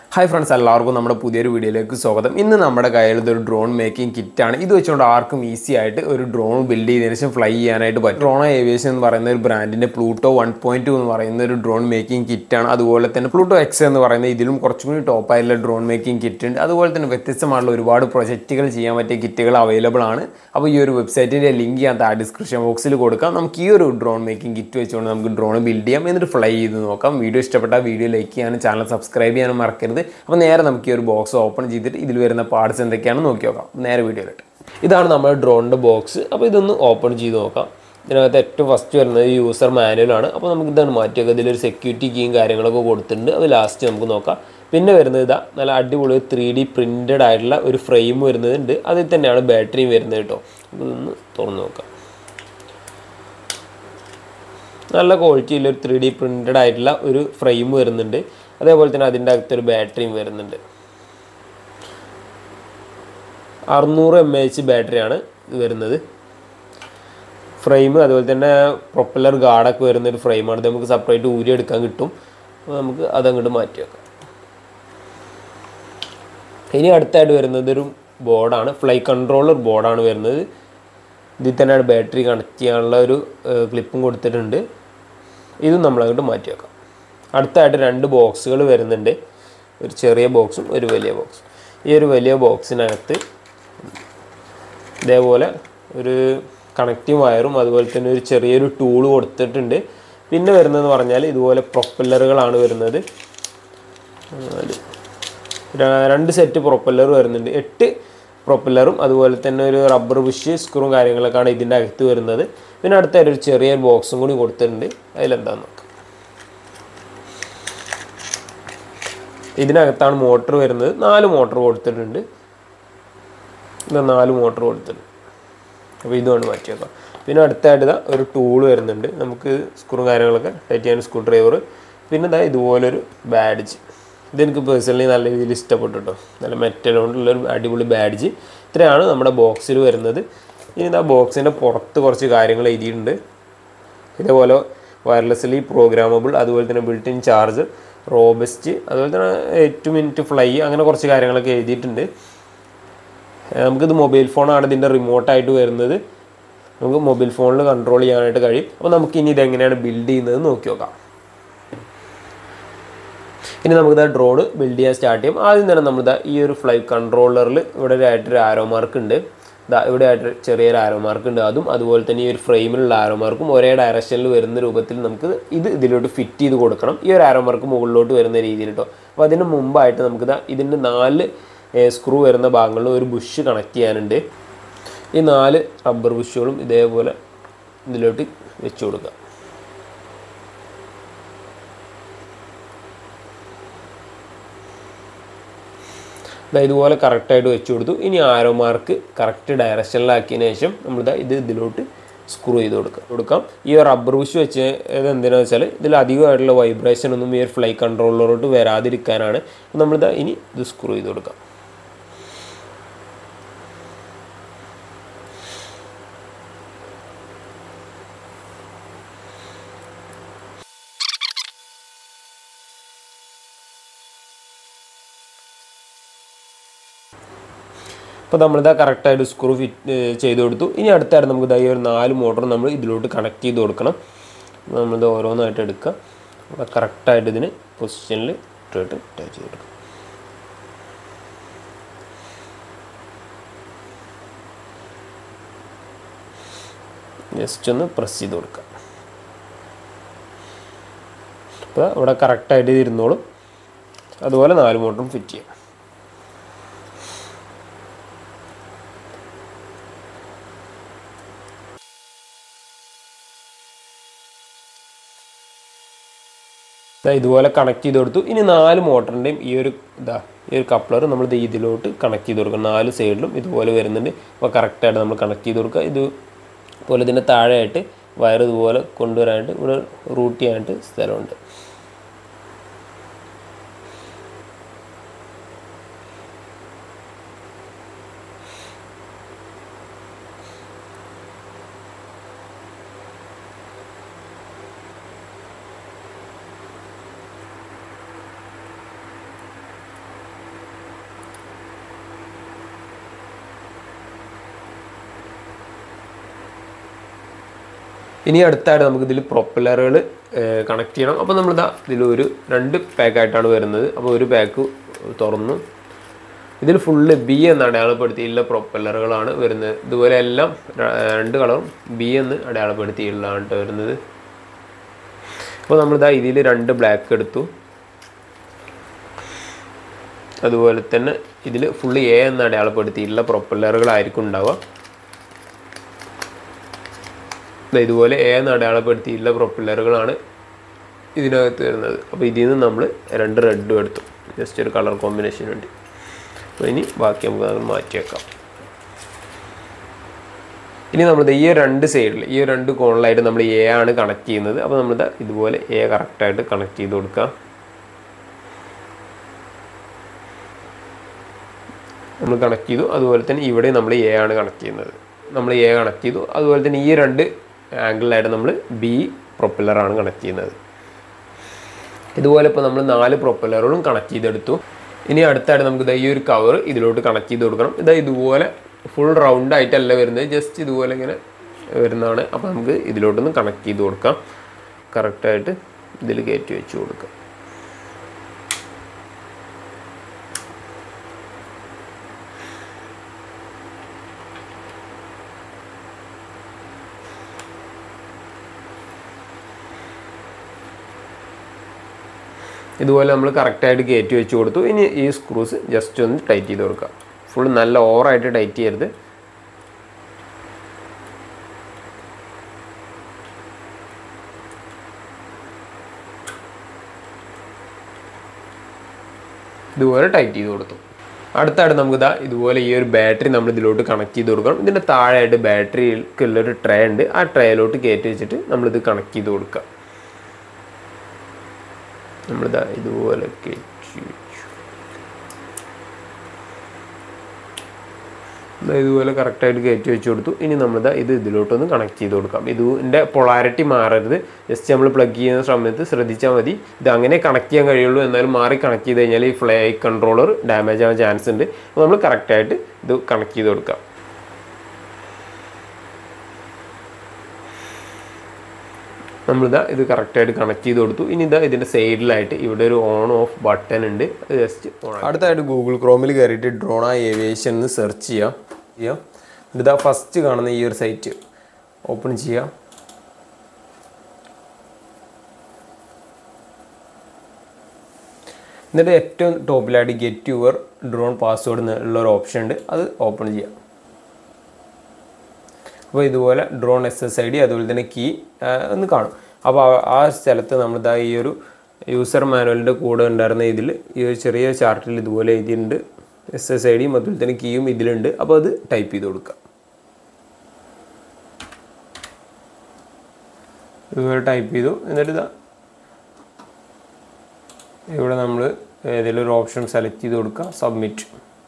hi friends എല്ലാവർക്കും നമ്മുടെ പുതിയൊരു വീഡിയോയിലേക്ക് സ്വാഗതം ഇന്ന് നമ്മുടെ കയ്യിൽ ഇതൊരു ഡ്രോൺ മേക്കിംഗ് കിറ്റാണ് ഇത് വെച്ചുകൊണ്ട് ആർക്കും ഈസി ആയിട്ട് ഒരു ഡ്രോൺ ബിൽഡ് ചെയ്തതിനു ശേഷം ഫ്ലൈ ചെയ്യാനായിട്ട് പറ്റും ഡ്രോൺ ഏവിയേഷൻ എന്ന് പറയുന്ന ഒരു ബ്രാൻഡിന്റെ പ്ലൂട്ടോ വൺ പോയിന്റ് ടു എന്ന് പറയുന്ന ഒരു ഡ്രോൺ മേക്കിംഗ് കിറ്റാണ് അതുപോലെ തന്നെ പ്ലൂട്ടോ എക്സ് എന്ന് പറയുന്ന ഇതിലും കുറച്ചും കൂടി ടോപ്പ് ആയിട്ടുള്ള ഡ്രോൺ മേക്കിംഗ് കിറ്റ് ഉണ്ട് അതുപോലെ തന്നെ വ്യത്യസ്തമായിട്ടുള്ള ഒരുപാട് പ്രൊജക്റ്റുകൾ ചെയ്യാൻ പറ്റിയ കിറ്റുകൾ അവൈലബിൾ ആണ് അപ്പോൾ ഈ ഒരു വെബ്സൈറ്റിന്റെ ലിങ്ക് ഞാൻ താഴെ ഡിസ്ക്രിപ്ഷൻ ബോക്സിൽ കൊടുക്കാം നമുക്ക് ഈ ഒരു ഡ്രോൺ മേക്കിംഗ് കിറ്റ് വെച്ചുകൊണ്ട് നമുക്ക് ഡ്രോൺ ബിൽഡ് ചെയ്യാം എന്നിട്ട് ഫ്ലൈ ചെയ്ത് നോക്കാം വീഡിയോ ഇഷ്ടപ്പെട്ടാൽ വീഡിയോ ലൈക്ക് ചെയ്യാനും ചാനൽ സബ്സ്ക്രൈബ് ചെയ്യാനും മറക്കരുത് അപ്പോൾ നേരെ നമുക്ക് ഈ ഒരു ബോക്സ് ഓപ്പൺ ചെയ്തിട്ട് ഇതിൽ വരുന്ന പാർട്സ് എന്തൊക്കെയാണെന്ന് നോക്കി നോക്കാം നേരെ വീഡിയോയിലിട്ട് ഇതാണ് നമ്മുടെ ഡ്രോണിൻ്റെ ബോക്സ് അപ്പോൾ ഇതൊന്ന് ഓപ്പൺ ചെയ്ത് നോക്കാം ഇതിനകത്ത് ഏറ്റവും ഫസ്റ്റ് വരുന്നത് യൂസർ മാനുവലാണ് അപ്പോൾ നമുക്ക് ഇതാണ് മാറ്റിയൊക്കെ ഇതിലൊരു സെക്യൂരിറ്റി കീയും കാര്യങ്ങളൊക്കെ കൊടുത്തിട്ടുണ്ട് അത് ലാസ്റ്റ് നമുക്ക് നോക്കാം പിന്നെ വരുന്നത് ഇതാ നല്ല അടിപൊളി ത്രീ ഡി പ്രിൻറ്റഡ് ആയിട്ടുള്ള ഒരു ഫ്രെയിം വരുന്നുണ്ട് അതിൽ തന്നെയാണ് ബാറ്ററിയും വരുന്നത് കേട്ടോ അപ്പോൾ ഇതൊന്ന് തുറന്ന് നോക്കാം നല്ല ക്വാളിറ്റിയിൽ ഒരു ത്രീ ഡി പ്രിൻറ്റഡ് ആയിട്ടുള്ള ഒരു ഫ്രെയിം വരുന്നുണ്ട് അതേപോലെ തന്നെ അതിൻ്റെ അകത്തൊരു ബാറ്ററിയും വരുന്നുണ്ട് അറുന്നൂറ് എം എച്ച് ബാറ്ററിയാണ് ഇത് വരുന്നത് ഫ്രെയിം അതുപോലെ തന്നെ പ്രൊപ്പല്ലർ ഗാർഡൊക്കെ വരുന്ന ഒരു ഫ്രെയിമാണ് ഇത് നമുക്ക് സെപ്പറേറ്റ് ഊരി എടുക്കാൻ കിട്ടും അപ്പോൾ നമുക്ക് അതങ്ങോട്ട് മാറ്റി വെക്കാം ഇനി അടുത്തായിട്ട് വരുന്നത് ഒരു ബോർഡാണ് ഫ്ലൈ കൺട്രോളർ ബോർഡാണ് വരുന്നത് ഇതിൽ തന്നെയാണ് ബാറ്ററി കണക്ട് ചെയ്യാനുള്ള ഒരു ക്ലിപ്പും കൊടുത്തിട്ടുണ്ട് ഇതും നമ്മളങ്ങോട്ട് മാറ്റി വെക്കാം അടുത്തായിട്ട് രണ്ട് ബോക്സുകൾ വരുന്നുണ്ട് ഒരു ചെറിയ ബോക്സും ഒരു വലിയ ബോക്സും ഈ ഒരു വലിയ ബോക്സിനകത്ത് ഇതേപോലെ ഒരു കണക്റ്റിംഗ് വയറും അതുപോലെ തന്നെ ഒരു ചെറിയൊരു ടൂൾ കൊടുത്തിട്ടുണ്ട് പിന്നെ വരുന്നതെന്ന് പറഞ്ഞാൽ ഇതുപോലെ പ്രൊപ്പല്ലറുകളാണ് വരുന്നത് നാല് ര- രണ്ട് സെറ്റ് പ്രൊപ്പല്ലർ വരുന്നുണ്ട് എട്ട് പ്രൊപ്പല്ലറും അതുപോലെ തന്നെ ഒരു റബ്ബർ ബുഷ് സ്ക്രൂവും കാര്യങ്ങളൊക്കെയാണ് ഇതിൻ്റെ അകത്ത് വരുന്നത് പിന്നെ അടുത്തായിട്ട് ഒരു ചെറിയ ബോക്സും കൂടി കൊടുത്തിട്ടുണ്ട് അതിലെന്താന്ന് നോക്കാം ഇതിനകത്താണ് മോട്ടർ വരുന്നത് നാല് മോട്ടർ കൊടുത്തിട്ടുണ്ട് ഇത് നാല് മോട്ടർ കൊടുത്തിട്ടുണ്ട് അപ്പോൾ ഇതുകൊണ്ട് മാറ്റി വെക്കാം പിന്നെ അടുത്തായിട്ട് ഇതാ ഒരു ടൂൾ വരുന്നുണ്ട് നമുക്ക് സ്ക്രൂ കാര്യങ്ങളൊക്കെ ടൈറ്റ് ചെയ്യാൻ സ്ക്രൂ ഡ്രൈവർ പിന്നെ ഇതാ ഇതുപോലൊരു ബാഡ്ജ് ഇതെനിക്ക് പേഴ്സണലി നല്ല രീതിയിൽ ഇഷ്ടപ്പെട്ടു കേട്ടോ നല്ല മെറ്റൽ കൊണ്ടുള്ളൊരു അടിപൊളി ബാഡ്ജ് ഇത്രയാണ് നമ്മുടെ ബോക്സിൽ വരുന്നത് ഇനി ഇതാ ബോക്സിൻ്റെ പുറത്ത് കുറച്ച് കാര്യങ്ങൾ എഴുതിയിട്ടുണ്ട് ഇതേപോലെ വയർലെസ്ലി പ്രോഗ്രാമബിൾ അതുപോലെ തന്നെ ബിൽട്ട് ഇൻ ചാർജർ റോബസ്റ്റ് അതുപോലെ തന്നെ എയ്റ്റ് മിനിറ്റ് ഫ്ലൈ അങ്ങനെ കുറച്ച് കാര്യങ്ങളൊക്കെ എഴുതിയിട്ടുണ്ട് ഏഹ് നമുക്കിത് മൊബൈൽ ഫോണാണ് ഇതിൻ്റെ റിമോട്ടായിട്ട് വരുന്നത് നമുക്ക് മൊബൈൽ ഫോണിൽ കൺട്രോൾ ചെയ്യാനായിട്ട് കഴിയും അപ്പോൾ നമുക്ക് ഇനി ഇതെങ്ങനെയാണ് ബിൽഡ് ചെയ്യുന്നത് നോക്കി നോക്കാം ഇനി നമുക്കിത് ഡ്രോൺ ബിൽഡ് ചെയ്യാൻ സ്റ്റാർട്ട് ചെയ്യും ആദ്യം തന്നെ നമ്മളിതാ ഈ ഒരു ഫ്ലൈ കൺട്രോളറിൽ ഇവിടെ ഒരു ആയിട്ടൊരു ആരോ മാർക്ക് ഉണ്ട് ഇതാ ഇവിടെ ആയിട്ട് ചെറിയൊരു ആരോ മാർക്ക് ഉണ്ട് അതും അതുപോലെ തന്നെ ഈ ഒരു ഫ്രെയിമിലുള്ള ആരോ മാർക്കും ഒരേ ഡയറക്ഷനിൽ വരുന്ന രൂപത്തിൽ നമുക്ക് ഇത് ഇതിലോട്ട് ഫിറ്റ് ചെയ്ത് കൊടുക്കണം ഈ ഒരു ആരോ മാർക്ക് മുകളിലോട്ട് വരുന്ന രീതിയിൽ കേട്ടോ അപ്പോൾ അതിന് മുമ്പായിട്ട് നമുക്കിതാ ഇതിൻ്റെ നാല് സ്ക്രൂ വരുന്ന ഭാഗങ്ങളിൽ ഒരു ബുഷ് കണക്ട് ചെയ്യാനുണ്ട് ഈ നാല് റബ്ബർ ബുഷുകളും ഇതേപോലെ ഇതിലോട്ട് വെച്ച് കൊടുക്കുക ദാ ഇതുപോലെ കറക്റ്റായിട്ട് വെച്ച് കൊടുത്തു ഇനി ആരോ മാർക്ക് കറക്റ്റ് ഡയറക്ഷനിലാക്കിയതിന് ശേഷം നമ്മളിതാ ഇത് ഇതിലോട്ട് സ്ക്രൂ ചെയ്ത് കൊടുക്കുക കൊടുക്കാം ഈ റബ്ബർ ബുഷ് വെച്ച് ഇത് എന്തിനാണെന്ന് വെച്ചാൽ ഇതിൽ അധികമായിട്ടുള്ള വൈബ്രേഷൻ ഒന്നും ഈ ഒരു ഫ്ലൈ കൺട്രോളറോട്ട് വരാതിരിക്കാനാണ് നമ്മളിതാ ഇനി ഇത് സ്ക്രൂ ചെയ്ത് കൊടുക്കാം അപ്പോൾ നമ്മളിതാ കറക്റ്റായിട്ട് സ്ക്രൂ ഫിറ്റ് ചെയ്ത് കൊടുത്തു ഇനി അടുത്തായിട്ട് നമുക്ക് ഇതാ ഈ ഒരു നാല് മോട്ടർ നമ്മൾ ഇതിലോട്ട് കണക്ട് ചെയ്ത് കൊടുക്കണം നമ്മളിത് ഓരോന്നായിട്ട് എടുക്കുക അപ്പോൾ കറക്റ്റായിട്ട് ഇതിന് പൊസിഷനിൽ ഇട്ടിട്ട് ടച്ച് ചെയ്ത് കൊടുക്കുക ജസ്റ്റ് ഒന്ന് പ്രസ് ചെയ്ത് കൊടുക്കുക അപ്പോൾ ഇവിടെ കറക്റ്റായിട്ട് ഇത് ഇരുന്നോളും അതുപോലെ നാല് മോട്ടറും ഫിറ്റ് ചെയ്യാം ദാ ഇതുപോലെ കണക്ട് ചെയ്ത് കൊടുത്തു ഇനി നാല് മോട്ടറിൻ്റെയും ഈ ഒരു ഇതാ ഈ ഒരു കപ്ലർ നമ്മൾ ദേ ഇതിലോട്ട് കണക്ട് ചെയ്ത് കൊടുക്കുക നാല് സൈഡിലും ഇതുപോലെ വരുന്നുണ്ട് അപ്പോൾ കറക്റ്റായിട്ട് നമ്മൾ കണക്ട് ചെയ്ത് കൊടുക്കുക ഇത് പോലെ ഇതിൻ്റെ താഴെയായിട്ട് വയർ ഇതുപോലെ കൊണ്ടുവരാനായിട്ട് ഇവിടെ റൂട്ട് ചെയ്യാനായിട്ട് സ്ഥലമുണ്ട് ഇനി അടുത്തായിട്ട് നമുക്ക് ഇതിൽ പ്രൊപ്പലറുകൾ കണക്ട് ചെയ്യണം അപ്പോൾ നമ്മളിതാ ഇതിലൊരു രണ്ട് പാക്കായിട്ടാണ് വരുന്നത് അപ്പോൾ ഒരു പാക്ക് തുറന്നു ഇതിൽ ഫുള്ള് ബി എന്ന് അടയാളപ്പെടുത്തിയുള്ള പ്രൊപ്പല്ലറുകളാണ് വരുന്നത് ഇതുപോലെ എല്ലാം ര- രണ്ട് കളറും ബി എന്ന് അടയാളപ്പെടുത്തിയുള്ളതാണ് ട്ടോ വരുന്നത് അപ്പോൾ നമ്മളിതാ ഇതിൽ രണ്ട് ബ്ലാക്ക് എടുത്തു അതുപോലെ തന്നെ ഇതിൽ ഫുള്ള് എ എന്ന് അടയാളപ്പെടുത്തിയിട്ടുള്ള പ്രൊപ്പല്ലറുകളായിരിക്കും ഉണ്ടാവുക ദാ ഇതുപോലെ എ എന്ന് അടയാളപ്പെടുത്തിയിട്ടുള്ള പ്രൊപ്പല്ലറുകളാണ് ഇതിനകത്ത് വരുന്നത് അപ്പോൾ ഇതിൽ നിന്ന് നമ്മൾ രണ്ട് റെഡും എടുത്തു ജസ്റ്റ് ഒരു കളർ കോമ്പിനേഷന് വേണ്ടി അപ്പോൾ ഇനി ബാക്കി നമുക്ക് അത് മാറ്റി വെക്കാം ഇനി നമ്മൾ ഈ ഒരു രണ്ട് സൈഡിൽ ഈ ഒരു രണ്ട് കോണിലായിട്ട് നമ്മൾ എ ആണ് കണക്ട് ചെയ്യുന്നത് അപ്പോൾ നമ്മളിത് ഇതുപോലെ എ കറക്റ്റായിട്ട് കണക്ട് ചെയ്ത് കൊടുക്കാം നമ്മൾ കണക്ട് ചെയ്തു അതുപോലെ തന്നെ ഇവിടെ നമ്മൾ എ ആണ് കണക്ട് ചെയ്യുന്നത് നമ്മൾ എ കണക്ട് ചെയ്തു അതുപോലെ തന്നെ ഈ രണ്ട് ആംഗിളിലായിട്ട് നമ്മൾ ബി പ്രൊപ്പല്ലറാണ് കണക്ട് ചെയ്യുന്നത് ഇതുപോലെ ഇപ്പോൾ നമ്മൾ നാല് പ്രൊപ്പല്ലറുകളും കണക്ട് ചെയ്തെടുത്തു ഇനി അടുത്തായിട്ട് നമുക്ക് ദാ ഈ ഒരു കവർ ഇതിലോട്ട് കണക്ട് ചെയ്ത് കൊടുക്കണം ഇതാ ഇതുപോലെ ഫുൾ റൗണ്ട് ആയിട്ടല്ല വരുന്നത് ജസ്റ്റ് ഇതുപോലെ ഇങ്ങനെ വരുന്നതാണ് അപ്പോൾ നമുക്ക് ഇതിലോട്ടൊന്ന് കണക്ട് ചെയ്ത് കൊടുക്കാം കറക്റ്റായിട്ട് ഇതിൽ കയറ്റി വെച്ച് കൊടുക്കാം ഇതുപോലെ നമ്മൾ കറക്റ്റായിട്ട് കയറ്റി വെച്ച് കൊടുത്തു ഇനി ഈ സ്ക്രൂസ് ജസ്റ്റ് ഒന്ന് ടൈറ്റ് ചെയ്ത് കൊടുക്കുക ഫുൾ നല്ല ഓവറായിട്ട് ടൈറ്റ് ചെയ്യരുത് ഇതുപോലെ ടൈറ്റ് ചെയ്ത് കൊടുത്തു അടുത്തായിട്ട് നമുക്ക് ഇതാ ഇതുപോലെ ഈ ഒരു ബാറ്ററി നമ്മൾ ഇതിലോട്ട് കണക്ട് ചെയ്ത് കൊടുക്കണം ഇതിൻ്റെ താഴെയായിട്ട് ബാറ്ററിക്കുള്ളൊരു ട്രേ ഉണ്ട് ആ ട്രേയിലോട്ട് കയറ്റി വെച്ചിട്ട് നമ്മളിത് കണക്ട് ചെയ്ത് കൊടുക്കുക നമ്മളിതാ ഇതുപോലെ കയറ്റി വെച്ചു ദാ ഇതുപോലെ കറക്റ്റായിട്ട് കയറ്റി വെച്ച് കൊടുത്തു ഇനി നമ്മളിതാ ഇത് ഇതിലോട്ടൊന്ന് കണക്ട് ചെയ്ത് കൊടുക്കാം ഇതിൻ്റെ പൊളാരിറ്റി മാറരുത് ജസ്റ്റ് നമ്മൾ പ്ലഗ് ചെയ്യുന്ന സമയത്ത് ശ്രദ്ധിച്ചാൽ മതി ഇത് അങ്ങനെ കണക്ട് ചെയ്യാൻ കഴിയുള്ളൂ എന്നാലും മാറി കണക്ട് ചെയ്ത് കഴിഞ്ഞാൽ ഈ ഫ്ലൈ കൺട്രോളർ ഡാമേജ് ആവാൻ ചാൻസ് ഉണ്ട് അപ്പോൾ നമ്മൾ കറക്റ്റായിട്ട് ഇത് കണക്ട് ചെയ്ത് കൊടുക്കാം നമ്മളിതാ ഇത് കറക്റ്റായിട്ട് കണക്ട് ചെയ്ത് കൊടുത്തു ഇനി ഇതാ ഇതിൻ്റെ സൈഡിലായിട്ട് ഇവിടെ ഒരു ഓൺ ഓഫ് ബട്ടൺ ഉണ്ട് അത് ജസ്റ്റ് ഓൺ അടുത്തായിട്ട് ഗൂഗിൾ ക്രോമിൽ കയറിയിട്ട് ഡ്രോണ ഏവിയേഷൻ എന്ന് സെർച്ച് ചെയ്യാം ചെയ്യാം ഇതാ ഫസ്റ്റ് കാണുന്ന ഈ ഒരു സൈറ്റ് ഓപ്പൺ ചെയ്യാം എന്നിട്ട് ഏറ്റവും ടോപ്പിലായിട്ട് ഗെറ്റ് യുവർ ഡ്രോൺ പാസ്വേഡ് എന്നുള്ള ഒരു ഓപ്ഷൻ ഉണ്ട് അത് ഓപ്പൺ ചെയ്യാം അപ്പോൾ ഇതുപോലെ drone S S I D അതുപോലെ തന്നെ കീ ഒന്ന് കാണും അപ്പോൾ ആ- ആ സ്ഥലത്ത് നമ്മളിതാ ഈ ഒരു യൂസർ മാനുവലിൻ്റെ കൂടെ ഉണ്ടായിരുന്ന ഇതിൽ ഈ ഒരു ചെറിയ ചാർട്ടിൽ ഇതുപോലെ എഴുതിയിട്ടുണ്ട് എസ് എസ് ഐ ഡിയും അതുപോലെ തന്നെ കീയും ഇതിലുണ്ട് അപ്പോൾ അത് ടൈപ്പ് ചെയ്ത് കൊടുക്കുക ഇതുപോലെ ടൈപ്പ് ചെയ്തു എന്നിട്ട് ഇതാ ഇവിടെ നമ്മൾ ഏതെങ്കിലും ഒരു ഓപ്ഷൻ സെലക്ട് ചെയ്ത് കൊടുക്കുക സബ്മിറ്റ്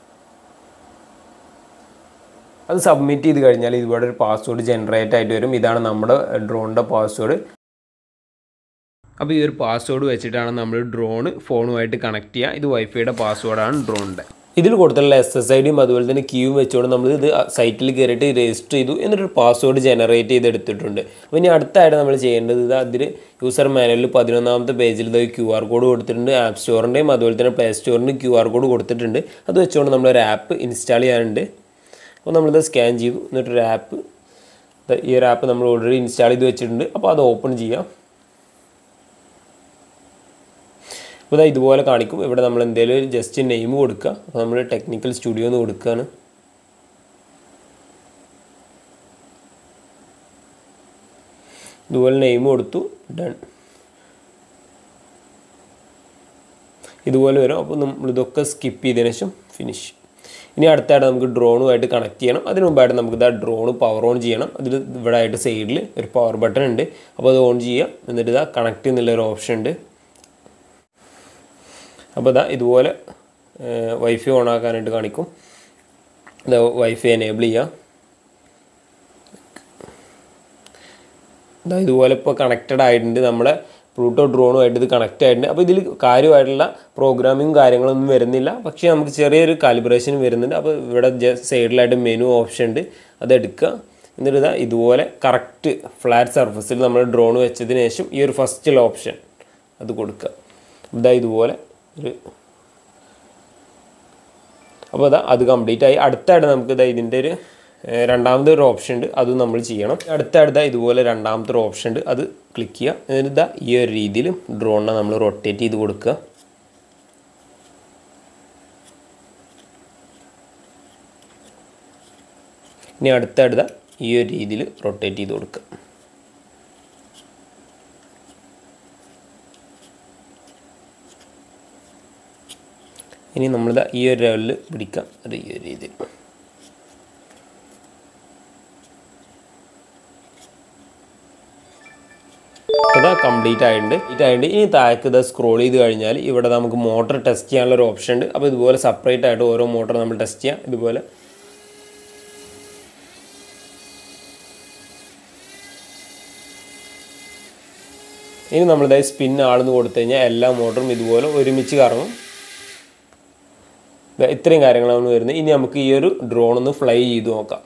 അത് സബ്മിറ്റ് ചെയ്ത് കഴിഞ്ഞാൽ ഇതുപോലെ ഒരു പാസ്വേഡ് ജനറേറ്റ് ആയിട്ട് വരും ഇതാണ് നമ്മുടെ ഡ്രോണിൻ്റെ പാസ്വേഡ് അപ്പോൾ ഈ ഒരു പാസ്വേഡ് വെച്ചിട്ടാണ് നമ്മൾ ഡ്രോണ് ഫോണുമായിട്ട് കണക്ട് ചെയ്യുക ഇത് വൈഫൈയുടെ പാസ്വേഡാണ് ഡ്രോണിൻ്റെ ഇതിൽ കൊടുത്തുള്ള എസ് എസ് ഐ ഡിയും അതുപോലെ തന്നെ ക്യൂവും വെച്ചുകൊണ്ട് നമ്മൾ ഇത് സൈറ്റിൽ കയറിയിട്ട് രജിസ്റ്റർ ചെയ്തു എന്നിട്ടൊരു പാസ്വേഡ് ജനറേറ്റ് ചെയ്ത് എടുത്തിട്ടുണ്ട് അപ്പോൾ ഇനി അടുത്തായിട്ട് നമ്മൾ ചെയ്യേണ്ടത് ഇത് അതിൽ യൂസർ മാനുവലിൽ പതിനൊന്നാമത്തെ പേജിൽ ഇത് ക്യു ആർ കോഡ് കൊടുത്തിട്ടുണ്ട് ആപ്പ് സ്റ്റോറിൻ്റെയും അതുപോലെ തന്നെ പ്ലേ സ്റ്റോറിൻ്റെ ക്യു ആർ കോഡ് കൊടുത്തിട്ടുണ്ട് അത് വെച്ചുകൊണ്ട് നമ്മളൊരു ആപ്പ് ഇൻസ്റ്റാൾ ചെയ്യാനുണ്ട് അപ്പോൾ നമ്മളിത് സ്കാൻ ചെയ്തു എന്നിട്ടൊരു ആപ്പ് ഈ ഒരു ആപ്പ് നമ്മൾ ഓൾറെഡി ഇൻസ്റ്റാൾ ചെയ്ത് വെച്ചിട്ടുണ്ട് അപ്പോൾ അത് ഓപ്പൺ ചെയ്യാം അപ്പോൾ ഇതാ ഇതുപോലെ കാണിക്കും ഇവിടെ നമ്മൾ എന്തെങ്കിലും ജസ്റ്റ് നെയിം കൊടുക്കുക അപ്പോൾ നമ്മൾ ടെക്നിക്കൽ സ്റ്റുഡിയോ എന്ന് കൊടുക്കുകയാണ് ഇതുപോലെ നെയിം കൊടുത്തു ഡൺ ഇതുപോലെ വരും അപ്പോൾ നമ്മൾ ഇതൊക്കെ സ്കിപ്പ് ചെയ്തതിനു ശേഷം ഫിനിഷ് ഇനി അടുത്തായിട്ട് നമുക്ക് ഡ്രോണുമായിട്ട് കണക്ട് ചെയ്യണം അതിന് മുമ്പായിട്ട് നമുക്ക് ഇതാ ഡ്രോൺ പവർ ഓൺ ചെയ്യണം അതിൽ ഇവിടെ ആയിട്ട് സൈഡിൽ ഒരു പവർ ബട്ടൺ ഉണ്ട് അപ്പോൾ അത് ഓൺ ചെയ്യാം എന്നിട്ട് ഇതാ കണക്ട് എന്നുള്ള ഒരു ഓപ്ഷൻ ഉണ്ട് അപ്പോൾ ഇതാ ഇതുപോലെ വൈഫൈ ഓൺ ആക്കാനായിട്ട് കാണിക്കും ഇതാ വൈഫൈ എനേബിൾ ചെയ്യാം ഇതാ ഇതുപോലെ ഇപ്പോൾ കണക്റ്റഡ് ആയിട്ടുണ്ട് നമ്മളെ പ്ലൂട്ടോ ഡ്രോണുമായിട്ട് ഇത് കണക്റ്റ് ആയിട്ടുണ്ട് അപ്പോൾ ഇതിൽ കാര്യമായിട്ടുള്ള പ്രോഗ്രാമിങ് കാര്യങ്ങളൊന്നും വരുന്നില്ല പക്ഷേ നമുക്ക് ചെറിയൊരു കാലിബ്രേഷൻ വരുന്നുണ്ട് അപ്പോൾ ഇവിടെ സൈഡിലായിട്ട് മെനു ഓപ്ഷൻ ഉണ്ട് അത് എടുക്കുക എന്നിട്ട് ഇതാ ഇതുപോലെ കറക്റ്റ് ഫ്ലാറ്റ് സർഫസിൽ നമ്മൾ ഡ്രോൺ വെച്ചതിന് ശേഷം ഈ ഒരു ഫസ്റ്റിൽ ഓപ്ഷൻ അത് കൊടുക്കുക ഇതാ ഇതുപോലെ ഒരു അപ്പോൾ അതാ അത് കംപ്ലീറ്റ് ആയി അടുത്തായിട്ട് നമുക്ക് ഇതാ ഇതിൻ്റെ ഒരു ഏഹ്, രണ്ടാമത്തെ ഒരു ഓപ്ഷൻ ഉണ്ട് അത് നമ്മൾ ചെയ്യണം അടുത്ത അടുത്ത ഇതുപോലെ രണ്ടാമത്തെ ഒരു ഓപ്ഷൻ ഉണ്ട് അത് ക്ലിക്ക് ചെയ്യുക എന്നിട്ട് ഇതാ ഈ ഒരു രീതിയിൽ ഡ്രോണിനെ നമ്മൾ റൊട്ടേറ്റ് ചെയ്ത് കൊടുക്കുക ഇനി അടുത്ത അടുത്ത ഈ ഒരു രീതിയിൽ റൊട്ടേറ്റ് ചെയ്ത് കൊടുക്കുക ഇനി നമ്മളിതാ ഈ ഒരു ലെവലിൽ പിടിക്കാം അത് ഈ ഒരു രീതിയിൽ ഇതാ കംപ്ലീറ്റ് ആയിട്ടുണ്ട് കംപ്ലീറ്റ് ആയിട്ടുണ്ട് ഇനി താഴേക്ക് ഇത് സ്ക്രോൾ ചെയ്ത് കഴിഞ്ഞാൽ ഇവിടെ നമുക്ക് മോട്ടർ ടെസ്റ്റ് ചെയ്യാനുള്ള ഒരു ഓപ്ഷൻ ഉണ്ട് അപ്പോൾ ഇതുപോലെ സെപ്പറേറ്റ് ആയിട്ട് ഓരോ മോട്ടർ നമ്മൾ ടെസ്റ്റ് ചെയ്യാം ഇതുപോലെ ഇനി നമ്മളിതായി സ്പിൻ ആണെന്ന് കൊടുത്തു കഴിഞ്ഞാൽ എല്ലാ മോട്ടറും ഇതുപോലെ ഒരുമിച്ച് കറങ്ങും ദാ ഇത്രയും കാര്യങ്ങളാണ് വരുന്നത് ഇനി നമുക്ക് ഈ ഒരു ഡ്രോൺ ഒന്ന് ഫ്ലൈ ചെയ്ത് നോക്കാം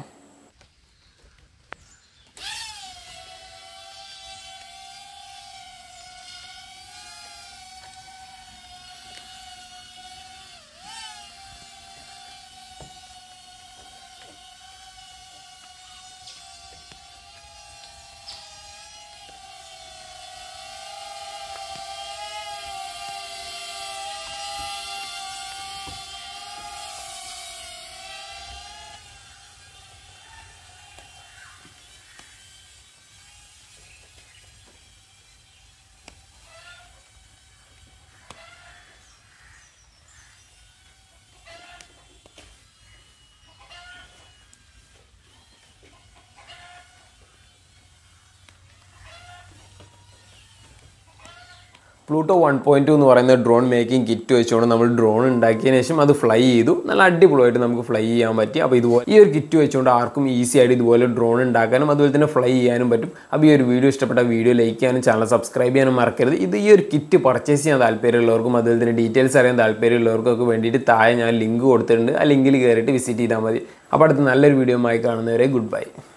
പ്ലൂട്ടോ വൺ പോയിൻറ്റ് ടു എന്ന് പറയുന്ന ഡ്രോൺ മേക്കിംഗ് കിറ്റ് വെച്ചുകൊണ്ട് നമ്മൾ ഡ്രോൺ ഉണ്ടാക്കിയതിന് ശേഷം അത് ഫ്ലൈ ചെയ്തു നല്ല അടിപൊളിയായിട്ട് നമുക്ക് ഫ്ലൈ ചെയ്യാൻ പറ്റി അപ്പോൾ ഇതുപോലെ ഈ ഒരു കിറ്റ് വെച്ചുകൊണ്ട് ആർക്കും ഈസി ആയിട്ട് ഇതുപോലെ ഡ്രോൺ ഉണ്ടാക്കാനും അതുപോലെ തന്നെ ഫ്ലൈ ചെയ്യാനും പറ്റും അപ്പോൾ ഈ ഒരു വീഡിയോ ഇഷ്ടപ്പെട്ട വീഡിയോ ലൈക്ക് ചെയ്യാനും ചാനൽ സബ്സ്ക്രൈബ് ചെയ്യാനും മറക്കരുത് ഇത് ഈ ഒരു കിറ്റ് പർച്ചേസ് ചെയ്യാൻ താല്പര്യമുള്ളവർക്കും അതുപോലെ തന്നെ ഡീറ്റെയിൽസ് അറിയാൻ താല്പര്യമുള്ളവർക്കൊക്കെ വേണ്ടിയിട്ട് താഴെ ഞാൻ ലിങ്ക് കൊടുത്തിട്ടുണ്ട് ആ ലിങ്കിൽ കയറിയിട്ട് വിസിറ്റ് ചെയ്താൽ മതി അപ്പോൾ അടുത്ത നല്ലൊരു വീഡിയോ ആയി കാണുന്നവരെ ഗുഡ് ബൈ